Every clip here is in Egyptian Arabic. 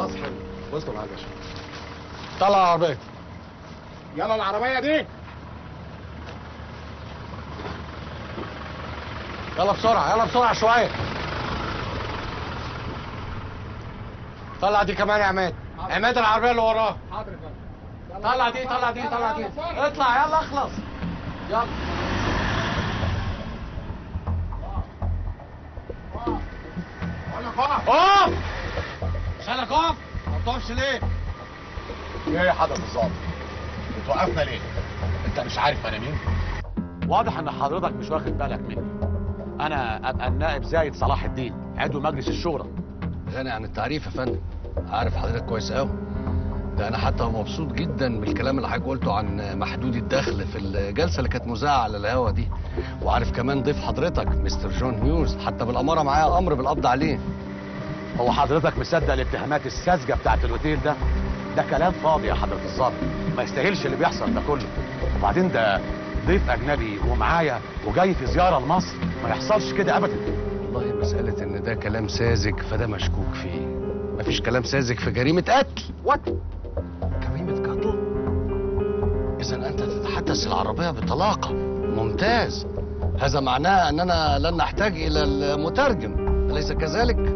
خلاص حلو وصلوا معايا يا باشا طلع العربيه يلا العربيه دي يلا بسرعه يلا بسرعه شويه طلع دي كمان يا عماد عماد العربيه اللي وراه حاضر يا فندم طلع دي طلع دي طلع دي اطلع يلا اخلص يلا اقف شالك اقف ما بتقفش ليه؟ ايه يا حضرة الظابط بتوقفنا ليه انت مش عارف انا مين واضح ان حضرتك مش واخد بالك مني انا ابقى النائب زايد صلاح الدين عضو مجلس الشورى غني عن التعريف يا فندم عارف حضرتك كويس قوي ده انا حتى مبسوط جدا بالكلام اللي حضرتك قلته عن محدود الدخل في الجلسه اللي كانت مذاعه على الهوا دي وعارف كمان ضيف حضرتك مستر جون هيوز حتى بالاماره معايا امر بالقبض عليه هو حضرتك مصدق الاتهامات الساذجه بتاعت الاوتيل ده ده كلام فاضي يا حضره الظابط ما يستاهلش اللي بيحصل ده كله وبعدين ده ضيف اجنبي ومعايا وجاي في زياره لمصر ما يحصلش كده ابدا والله مساله ان ده كلام ساذج فده مشكوك فيه مفيش كلام ساذج في جريمه قتل وات جريمه قتل اذا انت تتحدث العربيه بطلاقه ممتاز هذا معناه اننا لن نحتاج الى المترجم اليس كذلك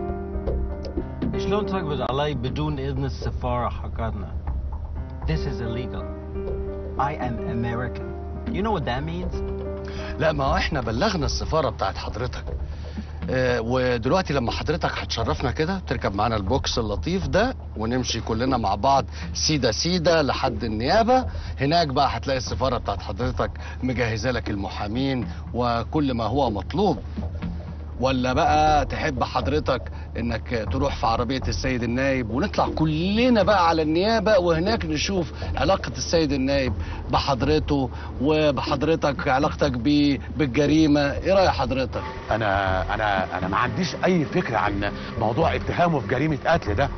شلون تقبض علي بدون إذن السفارة حقتنا؟ This is illegal. I am American. You know what that means? لا ما هو احنا بلغنا السفاره بتاعت حضرتك اه ودلوقتي لما حضرتك هتشرفنا كده تركب معانا البوكس اللطيف ده ونمشي كلنا مع بعض سيدا سيدا لحد النيابه هناك بقى هتلاقي السفاره بتاعت حضرتك مجهزه لك المحامين وكل ما هو مطلوب ولا بقى تحب حضرتك انك تروح في عربية السيد النايب ونطلع كلنا بقى على النيابة وهناك نشوف علاقة السيد النايب بحضرته وبحضرتك علاقتك بيه بالجريمة ايه رأي حضرتك انا انا انا ما عنديش اي فكره عن موضوع اتهامه في جريمه قتل ده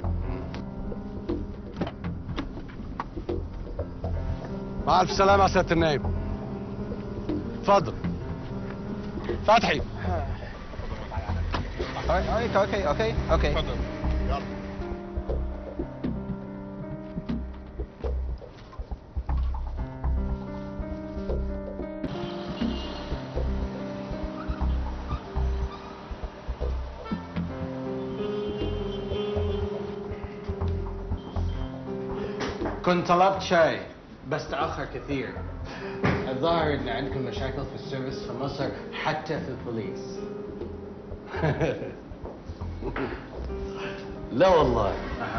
مع الف سلامه يا سياده النايب اتفضل فتحي Alright, okay, okay, okay. كنت طلبت شاي بس تأخر كثير الظاهر ان عندكم مشاكل في السيرفيس في مصر حتى في البوليس لا والله